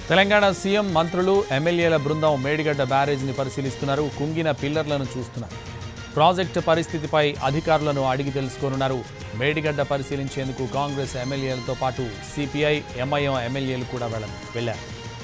Telangana CM మంత్రులు ఎమ్మెల్యేల బృందం మేడిగడ్డ బ్యారేజ్ని పరిశీలిస్తున్నారు కుంగిన పిల్లర్లను చూస్తున్నారు ప్రాజెక్టు పరిస్థితిపై అధికారులను అడిగి తెలుసుకోనున్నారు మేడిగడ్డ పరిశీలించేందుకు కాంగ్రెస్ ఎమ్మెల్యేలతో పాటు సిపిఐ ఎంఐఎం ఎమ్మెల్యేలు కూడా వెళ్ళ వెళ్లారు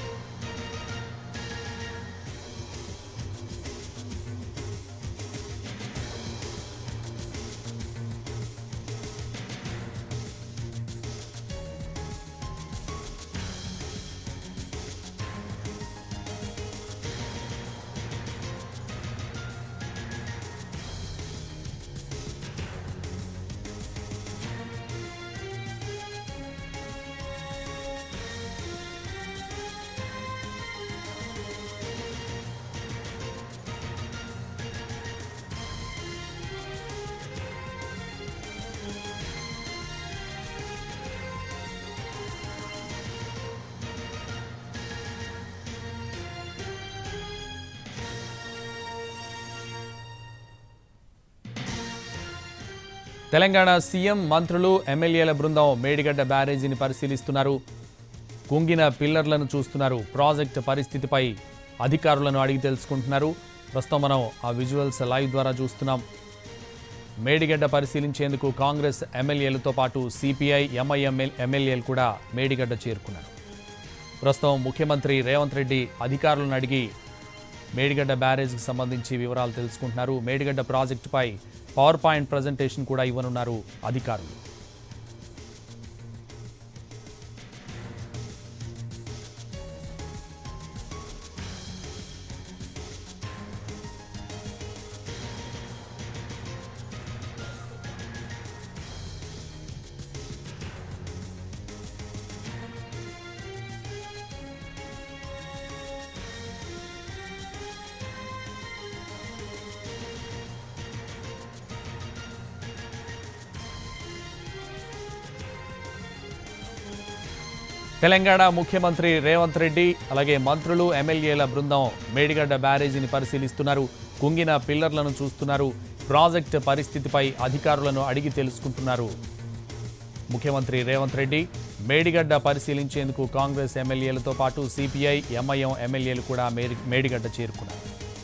తెలంగాణ సీఎం మంత్రులు ఎమ్మెల్యేల బృందం మేడిగడ్డ బ్యారేజీని పరిశీలిస్తున్నారు కుంగిన పిల్లర్లను చూస్తున్నారు ప్రాజెక్టు పరిస్థితిపై అధికారులను అడిగి తెలుసుకుంటున్నారు ప్రస్తుతం మనం ఆ విజువల్స్ లైవ్ ద్వారా చూస్తున్నాం మేడిగడ్డ పరిశీలించేందుకు కాంగ్రెస్ ఎమ్మెల్యేలతో పాటు సిపిఐ ఎంఐఎం ఎమ్మెల్యేలు కూడా మేడిగడ్డ చేరుకున్నారు ప్రస్తుతం ముఖ్యమంత్రి రేవంత్ రెడ్డి అధికారులను అడిగి మేడిగడ్డ బ్యారేజ్కి సంబంధించి వివరాలు తెలుసుకుంటున్నారు మేడిగడ్డ ప్రాజెక్టుపై పవర్ పాయింట్ ప్రజెంటేషన్ కూడా ఇవ్వనున్నారు అధికారులు తెలంగాణ ముఖ్యమంత్రి రేవంత్ రెడ్డి అలాగే మంత్రులు ఎమ్మెల్యేల బృందం మేడిగడ్డ బ్యారేజీని పరిశీలిస్తున్నారు కుంగిన పిల్లర్లను చూస్తున్నారు ప్రాజెక్టు పరిస్థితిపై అధికారులను అడిగి తెలుసుకుంటున్నారు ముఖ్యమంత్రి రేవంత్ రెడ్డి మేడిగడ్డ పరిశీలించేందుకు కాంగ్రెస్ ఎమ్మెల్యేలతో పాటు సిపిఐ ఎంఐఎం ఎమ్మెల్యేలు కూడా మేడి మేడిగడ్డ చేరుకున్నారు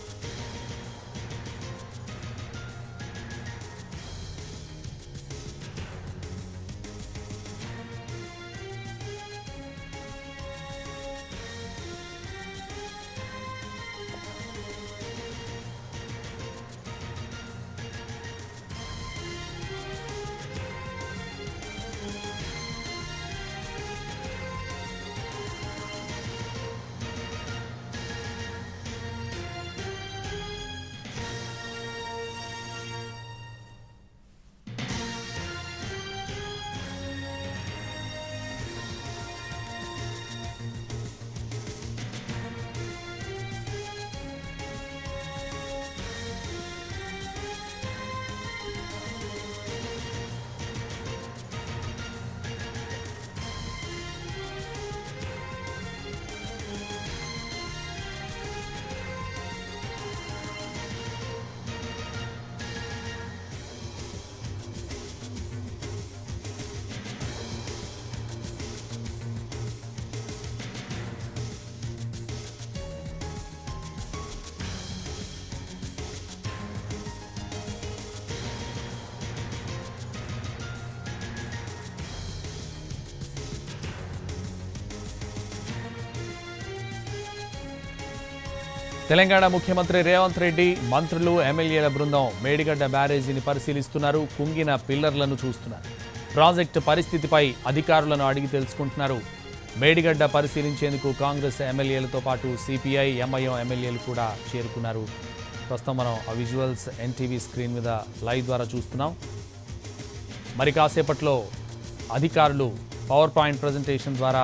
తెలంగాణ ముఖ్యమంత్రి రేవంత్ రెడ్డి మంత్రులు ఎమ్మెల్యేల బృందం మేడిగడ్డ బ్యారేజీని పరిశీలిస్తున్నారు కుంగిన పిల్లర్లను చూస్తున్నారు ప్రాజెక్టు పరిస్థితిపై అధికారులను అడిగి తెలుసుకుంటున్నారు మేడిగడ్డ పరిశీలించేందుకు కాంగ్రెస్ ఎమ్మెల్యేలతో పాటు సిపిఐ ఎంఐఎం ఎమ్మెల్యేలు కూడా చేరుకున్నారు ప్రస్తుతం మనం ఆ విజువల్స్ ఎన్టీవీ స్క్రీన్ మీద లైవ్ ద్వారా చూస్తున్నాం మరి కాసేపట్లో అధికారులు పవర్ పాయింట్ ప్రజెంటేషన్ ద్వారా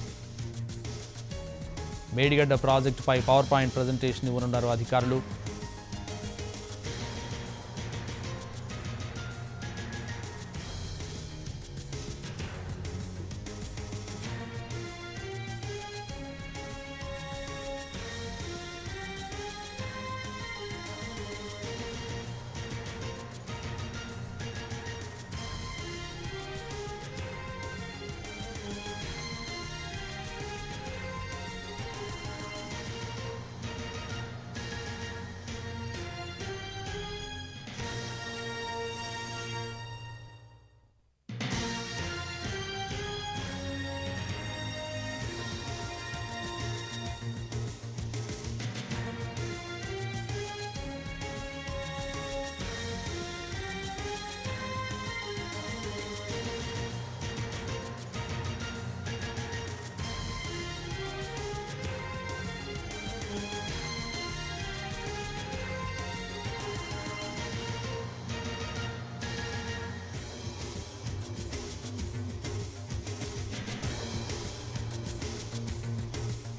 మేడిగడ్డ ప్రాజెక్టుపై పవర్ పాయింట్ ప్రజెంటేషన్ ఇవ్వనున్నారు అధికారులు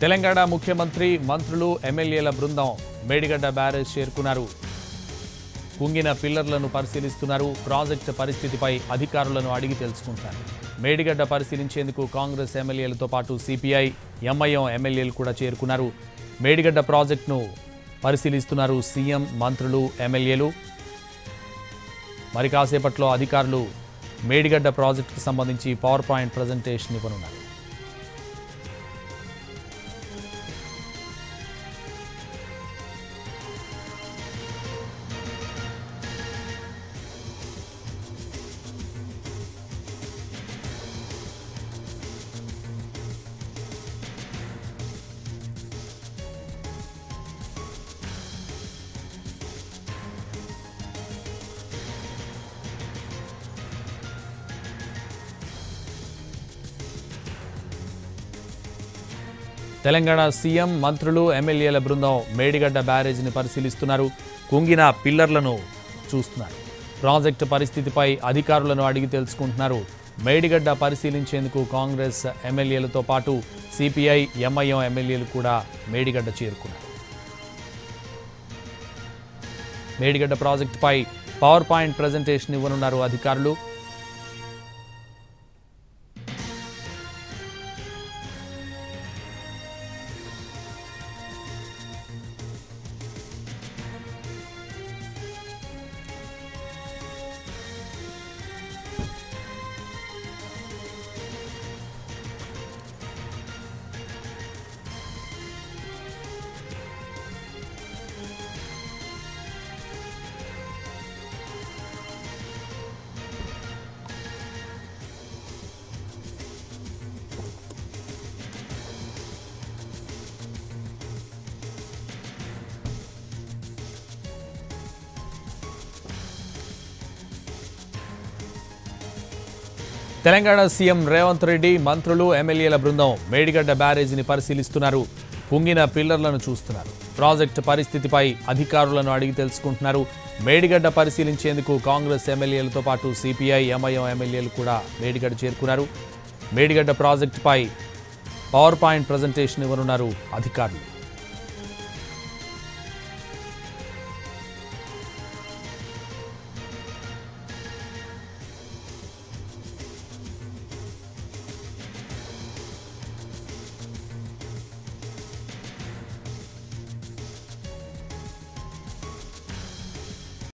తెలంగాణ ముఖ్యమంత్రి మంత్రులు ఎమ్మెల్యేల బృందం మేడిగడ్డ బ్యారేజ్ చేరుకున్నారు కుంగిన పిల్లర్లను పరిశీలిస్తున్నారు ప్రాజెక్టు పరిస్థితిపై అధికారులను అడిగి తెలుసుకుంటారు మేడిగడ్డ పరిశీలించేందుకు కాంగ్రెస్ ఎమ్మెల్యేలతో పాటు సిపిఐ ఎంఐఎం ఎమ్మెల్యేలు కూడా చేరుకున్నారు మేడిగడ్డ ప్రాజెక్టును పరిశీలిస్తున్నారు సీఎం మంత్రులు ఎమ్మెల్యేలు మరి కాసేపట్లో అధికారులు మేడిగడ్డ ప్రాజెక్టుకు సంబంధించి పవర్ పాయింట్ ప్రజెంటేషన్ ఇవ్వనున్నారు తెలంగాణ సీఎం మంత్రులు ఎమ్మెల్యేల బృందం మేడిగడ్డ బ్యారేజీని పరిశీలిస్తున్నారు కుంగిన పిల్లర్లను చూస్తున్నారు ప్రాజెక్టు పరిస్థితిపై అధికారులను అడిగి తెలుసుకుంటున్నారు మేడిగడ్డ పరిశీలించేందుకు కాంగ్రెస్ ఎమ్మెల్యేలతో పాటు సిపిఐ ఎంఐఎం ఎమ్మెల్యేలు కూడా మేడిగడ్డ చేరుకున్నారు మేడిగడ్డ ప్రాజెక్టుపై పవర్ పాయింట్ ప్రజెంటేషన్ ఇవ్వనున్నారు అధికారులు తెలంగాణ సీఎం రేవంత్ రెడ్డి మంత్రులు ఎమ్మెల్యేల బృందం మేడిగడ్డ బ్యారేజీని పరిశీలిస్తున్నారు కుంగిన పిల్లర్లను చూస్తున్నారు ప్రాజెక్టు పరిస్థితిపై అధికారులను అడిగి తెలుసుకుంటున్నారు మేడిగడ్డ పరిశీలించేందుకు కాంగ్రెస్ ఎమ్మెల్యేలతో పాటు సిపిఐ ఎంఐఎం ఎమ్మెల్యేలు కూడా మేడిగడ్డ చేరుకున్నారు మేడిగడ్డ ప్రాజెక్టుపై పవర్ పాయింట్ ప్రజెంటేషన్ ఇవ్వనున్నారు అధికారులు